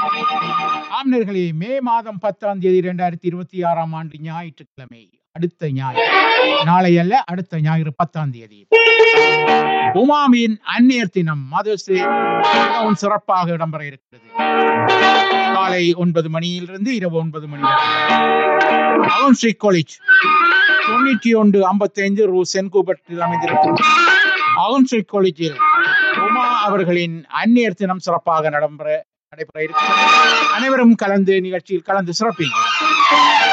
ஆம்னர்களே மே மாதம் பத்தாம் தேதி இரண்டாயிரத்தி இருபத்தி ஆறாம் ஆண்டு ஞாயிற்றுக்கிழமை அடுத்த ஞாயிறு நாளை அல்ல அடுத்த ஞாயிறு பத்தாம் தேதி உமாமியின் அந்நியர் தினம் மதர்ஸ் மிகவும் சிறப்பாக இடம்பெற இருக்கிறது காலை ஒன்பது மணியிலிருந்து இரவு ஒன்பது மணி வரை அவன் ஸ்ரீ காலேஜ் தொண்ணூற்றி ஒன்று ஐம்பத்தைந்து ரூ சென்கூபட்டில் அமைந்திருக்கும் அவன் ஸ்ரீ காலேஜில் உமா அவர்களின் அந்நியர் தினம் சிறப்பாக நடைபெற நடைபெற இருக்கிறது அனைவரும் கலந்து நிகழ்ச்சியில் கலந்து சிறப்பீங்க